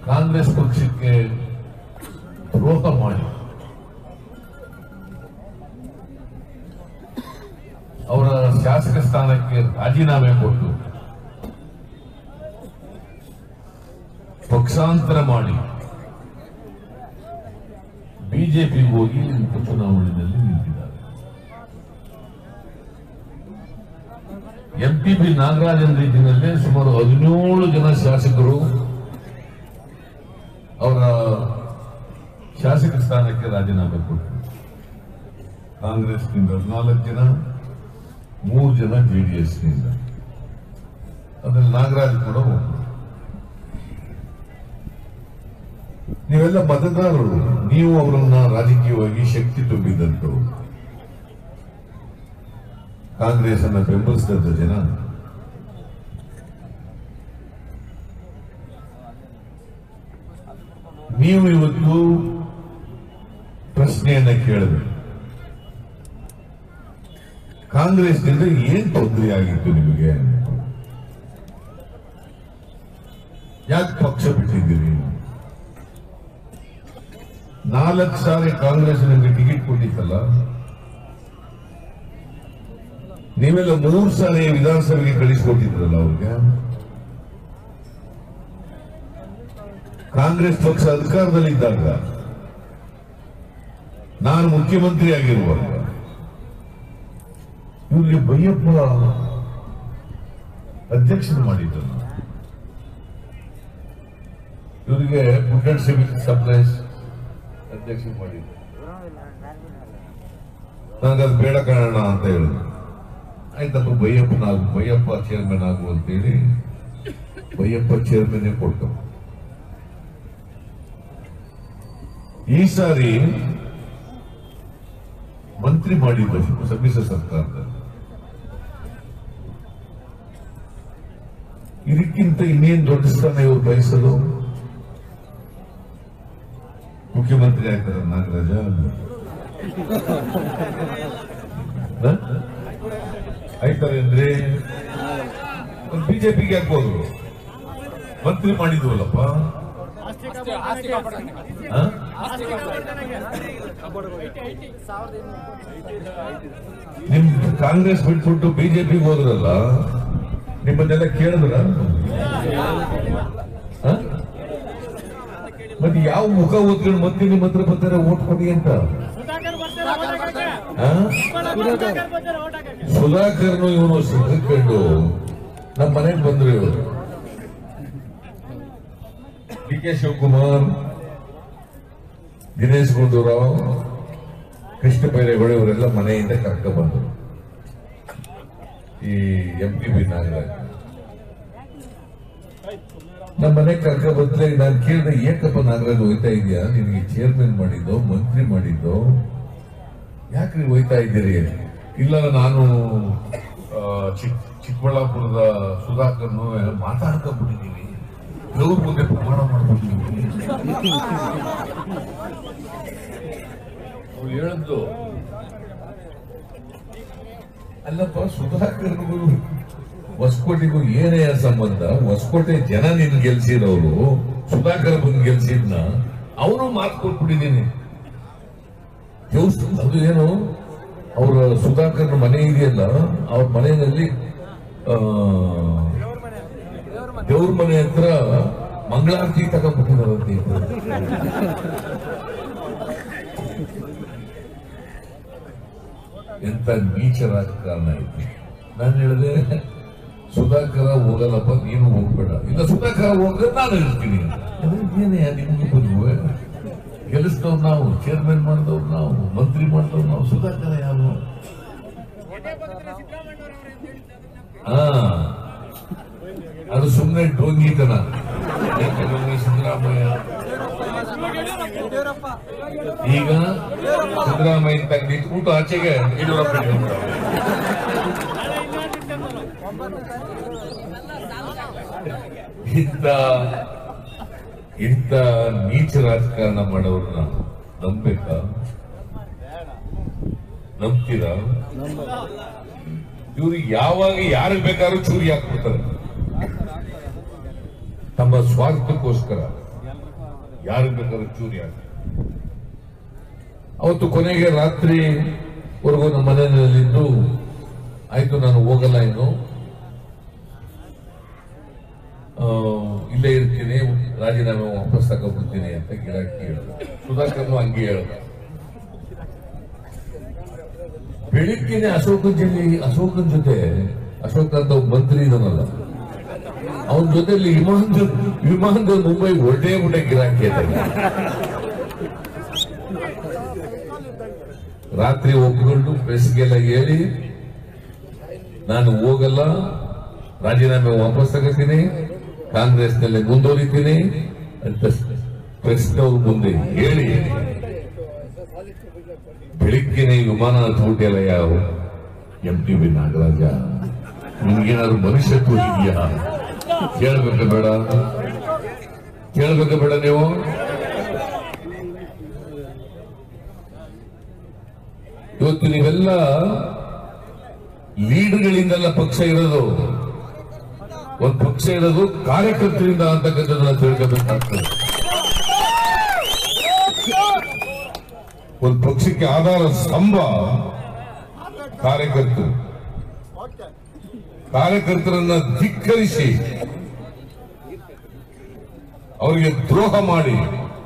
ಕಾಂಗ್ರೆಸ್ ಪಕ್ಷಕ್ಕೆ ದ್ರೋಹ ಮಾಡಿ ಅವರ ಶಾಸಕ ಸ್ಥಾನಕ್ಕೆ ರಾಜೀನಾಮೆ ಕೊಟ್ಟು ಪಕ್ಷಾಂತರ ಮಾಡಿ ಬಿಜೆಪಿಗೆ ಹೋಗಿ ಉಪಚುನಾವಣೆಯಲ್ಲಿ ನಿಂತಿದ್ದಾರೆ ಎಂಪಿಪಿ ನಾಗರಾಜನ್ ರೀತಿಯಲ್ಲೇ ಸುಮಾರು ಹದಿನೇಳು ಜನ ಶಾಸಕರು ಅವರ ಶಾಸಕ ಸ್ಥಾನಕ್ಕೆ ರಾಜೀನಾಮೆ ಕೊಟ್ಟರು ಕಾಂಗ್ರೆಸ್ನಿಂದ ಹದಿನಾಲ್ಕು ಜನ ಮೂರು ಜನ ಜೆಡಿಎಸ್ನಿಂದ ಅದ್ರಲ್ಲಿ ನಾಗರಾಜ್ ಕೂಡ ಒಬ್ಬರು ನೀವೆಲ್ಲ ಮತದಾರರು ನೀವು ಅವರನ್ನ ರಾಜಕೀಯವಾಗಿ ಶಕ್ತಿ ತುಂಬಿದಂತರು ಕಾಂಗ್ರೆಸ್ ಅನ್ನ ಬೆಂಬಲಿಸಿದಂತ ಜನ ನೀವು ಇವತ್ತು ಪ್ರಶ್ನೆಯನ್ನ ಕೇಳಬೇಕು ಕಾಂಗ್ರೆಸ್ನಿಂದ ಏನ್ ತೊಂದರೆ ಆಗಿತ್ತು ನಿಮಗೆ ಯಾಕೆ ಪಕ್ಷ ಬಿಟ್ಟಿದ್ದೀರಿ ನಾಲ್ಕು ಸಾರಿ ಕಾಂಗ್ರೆಸ್ ನಿಮಗೆ ಟಿಕೆಟ್ ಕೊಟ್ಟಿತ್ತಲ್ಲ ನೀವೆಲ್ಲ ಮೂರು ಸಾರಿ ವಿಧಾನಸಭೆಗೆ ಕಳಿಸಿಕೊಟ್ಟಿದ್ರಲ್ಲ ಅವ್ರಿಗೆ ಕಾಂಗ್ರೆಸ್ ಪಕ್ಷ ಅಧಿಕಾರದಲ್ಲಿದ್ದಾಗ ನಾನು ಮುಖ್ಯಮಂತ್ರಿ ಆಗಿರುವಾಗ ಇವ್ರಿಗೆ ಬೈಯಪ್ಪ ಅಧ್ಯಕ್ಷನ ಮಾಡಿದ್ರು ಇವರಿಗೆ ಫುಡ್ ಅಂಡ್ ಸಿವಿಲ್ ಸಪ್ಲೈಸ್ ಅಧ್ಯಕ್ಷ ಮಾಡಿದ್ರು ನನಗದು ಬೇಡ ಕಾರಣ ಅಂತ ಹೇಳಿದ್ರು ಆಯ್ತಪ್ಪ ಬೈಯಪ್ಪನಾಗು ಬೈಯಪ್ಪ ಚೇರ್ಮನ್ ಆಗು ಅಂತೇಳಿ ಬೈಯಪ್ಪ ಚೇರ್ಮನ್ ಕೊಟ್ಟು ಈ ಸಾರಿ ಮಂತ್ರಿ ಮಾಡಿದ್ದು ಸಮ್ಮಿಶ್ರ ಸರ್ಕಾರದಲ್ಲಿ ಇದಕ್ಕಿಂತ ಇನ್ನೇನು ದೊಡ್ಡ ಸ್ಥಾನ ಇವರು ಬಯಸಲು ಮುಖ್ಯಮಂತ್ರಿ ಆಗ್ತಾರೆ ನಾಗರಾಜ ಹ? ಆಯ್ತಾರೆ ಅಂದ್ರೆ ಬಿಜೆಪಿಗೆ ಹಾಕ್ಬೋದು ಮಂತ್ರಿ ಮಾಡಿದ್ವಲ್ಲಪ್ಪ ಹ? ನಿಮ್ ಕಾಂಗ್ರೆಸ್ ಬಿಟ್ಬಿಟ್ಟು ಬಿಜೆಪಿಗೆ ಹೋದ್ರಲ್ಲ ನಿಮ್ಮನ್ನೆಲ್ಲ ಕೇಳಿದ್ರ ಹ? ಮತ್ತೆ ಯಾವ ಮುಖ ಓದ್ಕೊಂಡು ಮತ್ತೆ ನಿಮ್ಮ ಹತ್ರ ಬರ್ತಾರೆ ಓಟ್ ಕೊಡಿ ಅಂತ ಹ? ಸುಧಾಕರ್ನು ಇವನು ಸಿದ್ಧಕೊಂಡು ನಮ್ಮ ಮನೆಗೆ ಬಂದ್ರು ಇವರು ಡಿ ಕೆ ಶಿವಕುಮಾರ್ ದಿನೇಶ್ ಗುಂಡೂರಾವ್ ಕೃಷ್ಣ ಬೈರೇಗೌಡ ಇವರೆಲ್ಲ ಮನೆಯಿಂದ ಕರ್ಕ ಬಂದರು ಈ ಎಂ ಪಿ ಬಿ ನಾಗರಾಜ್ ನಮ್ಮ ಮನೆ ಕರ್ಕ ಬಂದ್ರೆ ನಾನು ಕೇಳಿದೆ ಏಕಪ್ಪ ನಾಗರಾಜ್ ಹೋಯ್ತಾ ಇದೆಯಾ ನಿನಗೆ ಚೇರ್ಮನ್ ಮಾಡಿದ್ದು ಮಂತ್ರಿ ಮಾಡಿದ್ದು ಯಾಕ್ರಿ ಹೋಯ್ತಾ ಇದ್ದೀರಿ ಇಲ್ಲ ನಾನು ಆ, ಚಿಕ್ ಚಿಕ್ಕಬಳ್ಳಾಪುರದ ಸುಧಾಕರ್ನು ಮಾತಾಡ್ಕೊಂಡ್ಬಿಟ್ಟಿದ್ದೀವಿ ದೇವ್ರ ಮುಂದೆ ಪ್ರಮಾಣ ಮಾಡ್ಬಿಟ್ಟಿದ್ದೀವಿ ಅವ್ರು ಹೇಳಿದ್ದು ಅಲ್ಲಪ್ಪ ಸುಧಾಕರ್ನಿಗೂ ಹೊಸಕೋಟೆಗೂ ಏನೇ ಸಂಬಂಧ ಹೊಸಕೋಟೆ ಜನ ನಿನ್ ಗೆಲ್ಸಿರೋರು ಸುಧಾಕರ್ ಬಂದು ಗೆಲ್ಸಿದ್ನ ಅವನು ಮಾತು ಕೊಟ್ಬಿಟ್ಟಿದ್ದೀನಿ ದೇವಸ್ಥಾನ ಅದು ಏನು ಅವರ ಸುಧಾಕರ್ನ ಮನೆ ಇದೆಯಲ್ಲ ಅವ್ರ ಮನೆಯಲ್ಲಿ ಆ, ದೇವ್ರ ಮನೆ ಹತ್ರ ಮಂಗಳಾರತಿ ತಗೊಂಡ್ಬಿಟ್ಟಿದಾರಂತೆ ಇಬ್ರು. ಎಂತ ನೀಚ ರಾಜಕಾರಣ ಐತಿ ನಾನು ಹೇಳಿದೆ ಸುಧಾಕರ ಹೋಗಲ್ಲಪ್ಪ ನೀನು ಹೋಗ್ಬೇಡ ಇಲ್ಲ ಸುಧಾಕರ ಹೋದ್ರೆ ನಾನು ಇರ್ತೀನಿ ಏನೇ ನಿಮ್ಗೆ ಬಂದ್ವೆ ಗೆಲ್ಲಿಸಿದವ್ರು ನಾವು ಚೇರ್ಮನ್ ಮಾಡಿದವ್ರು ನಾವು ಮಂತ್ರಿ ಮಾಡಿದವ್ರು ನಾವು ಸುಧಾಕರ ಯಾರು ಹಾ ಅದು ಸುಮ್ಮನೆ ಡೋಂಗಿತನ ಏಕಗಂಗೆ ಸಿದ್ದರಾಮಯ್ಯ ಈಗ ಸಿದ್ದರಾಮಯ್ಯ ತಗ ನಿಂತ್ಬಿಟ್ಟು ಆಚೆಗೆ ಯಡಿಯೂರಪ್ಪ ಇಟ್ಕೊಂಡ್ಬಿಟ್ಟ. ಇಂಥ ಇಂಥ ನೀಚ ರಾಜಕಾರಣ ಮಾಡೋರನ್ನ ನಂಬೇಕಾ ನಂಬ್ತೀರಾ ಇವ್ರಿಗೆ ಯಾವಾಗ ಯಾರಿಗೆ ಬೇಕಾದ್ರೂ ಚೂರಿ ಹಾಕ್ಬಿಡ್ತಾರೆ ತಮ್ಮ ಸ್ವಾರ್ಥಕ್ಕೋಸ್ಕರ ಯಾರಿಗೆ ಬೇಕಾದ್ರೂ ಚೂರಿ ಆಗ ಅವತ್ತು ಕೊನೆಗೆ ರಾತ್ರಿವರೆಗೂ ನಮ್ಮ ಮನೆಯಲ್ಲಿದ್ದು ಆಯ್ತು ನಾನು ಹೋಗಲ್ಲ ಇನ್ನು ಆ, ಇಲ್ಲೇ ಇರ್ತೀನಿ ರಾಜೀನಾಮೆ ವಾಪಸ್ ತಗೊಂಡ್ಬಿಡ್ತೀನಿ ಅಂತ ಗಿರಾಕಿ ಹೇಳಿದ ಸುಧಾಕರ್ನು ಹಂಗೆ ಹೇಳ್ದ ಬೆಳಿಗ್ಗೆನೆ ಅಶೋಕನ್ ಜೊತೆ ಅಶೋಕನ್ ಜೊತೆ ಅಶೋಕ್ ಅಂತ ಒಬ್ಬ ಮಂತ್ರಿ ಇದನ್ನಲ್ಲ ಅವನ ಜೊತೆಲಿ ವಿಮಾನದ ವಿಮಾನದಲ್ಲಿ ಮುಂಬೈ ಹೊರಟೇ ಬಿಟ್ಟೆ ಗಿರಾಕಿ ಅಂತ ರಾತ್ರಿ ಒಪ್ಪಿಕೊಂಡು ಪ್ರೆಸ್ಗೆಲ್ಲ ಹೇಳಿ ನಾನು ಹೋಗಲ್ಲ ರಾಜೀನಾಮೆ ವಾಪಸ್ ತಗೋತೀನಿ ಕಾಂಗ್ರೆಸ್ನಲ್ಲಿ ಮುಂದುವರಿತೀನಿ ಅಂತ ಪ್ರೆಸ್ನವ್ರ ಮುಂದೆ ಹೇಳಿ ಬೆಳಿಗ್ಗೆನೆ ವಿಮಾನ ಹತ್ಬಿಟ್ಟಿಲ್ಲ ಯಾವ ಎಂ ಟಿ ಬಿ ನಾಗರಾಜ ನಿಮ್ಗೇನಾದ್ರು ಮನುಷ್ಯತ್ವ ಇದೆಯಾ ಕೇಳ್ಬೇಕ ಬೇಡ ಕೇಳ್ಬೇಕ ಬೇಡ ನೀವು ಇವತ್ತು ನೀವೆಲ್ಲ ಲೀಡರ್ಗಳಿಂದಲ್ಲ ಪಕ್ಷ ಇರೋದು ಒಂದು ಪಕ್ಷ ಇರೋದು ಕಾರ್ಯಕರ್ತರಿಂದ ಅಂತಕ್ಕಂಥದ್ದನ್ನ ತಿಳ್ಕೋಬೇಕಾಗ್ತದೆ ಒಂದು ಪಕ್ಷಕ್ಕೆ ಆಧಾರ ಸ್ತಂಭ ಕಾರ್ಯಕರ್ತರು ಕಾರ್ಯಕರ್ತರನ್ನ ಧಿಕ್ಕರಿಸಿ ಅವರಿಗೆ ದ್ರೋಹ ಮಾಡಿ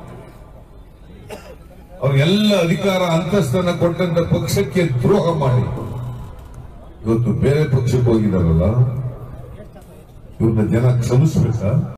ಅವ್ರಿಗೆಲ್ಲ ಅಧಿಕಾರ ಅಂತಸ್ತನ್ನ ಕೊಟ್ಟಂತ ಪಕ್ಷಕ್ಕೆ ದ್ರೋಹ ಮಾಡಿ ಇವತ್ತು ಬೇರೆ ಪಕ್ಷಕ್ಕೆ ಹೋಗಿದಾರಲ್ಲ ಇವ್ರನ್ನ ಜನ ಕ್ಷಮಿಸ್ಬೇಕಾ